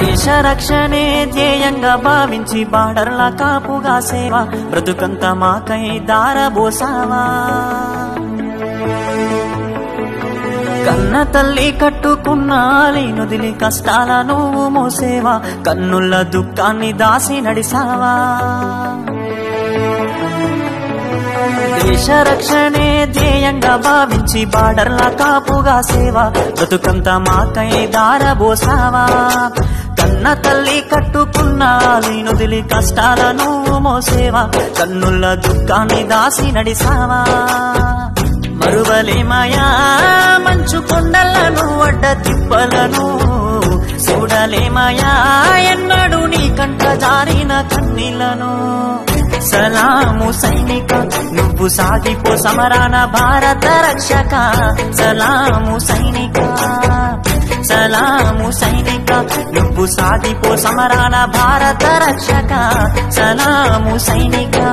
దేశ రక్షణే ధ్యేయంగా భావించి బార్డర్ల కాపుగా సేవ బ్రతుకంత మాకై దారబోసావా కన్న తల్లి కట్టుకున్న నొదిలి కష్టాల నువ్వు మోసేవా కన్నుల దుఃఖాన్ని దాసి నడిసావా దేశ రక్షణే ధ్యేయంగా భావించి బార్డర్ల కాపుగా సేవ బ్రతుకంత మాకై దారబోసావా కన్న తల్లి కట్టుకున్న నొదిలి కష్టాల నువ్వు మోసేవా కన్నుల దుఃఖాన్ని దాసి నడిసావా మరువలేమయా మంచు కొండలను అడ్డ తిప్పలను చూడలేమయా ఎన్నడు నీ కంట జారిన కన్నీళ్లను సలాము సైనిక నువ్వు సాగిపో సమరాన భారత రక్షక సలాము సైనిక సలాము సైనిక నువ్వు సాగిపో సమరాన భారత రక్షక సలాము సైనిక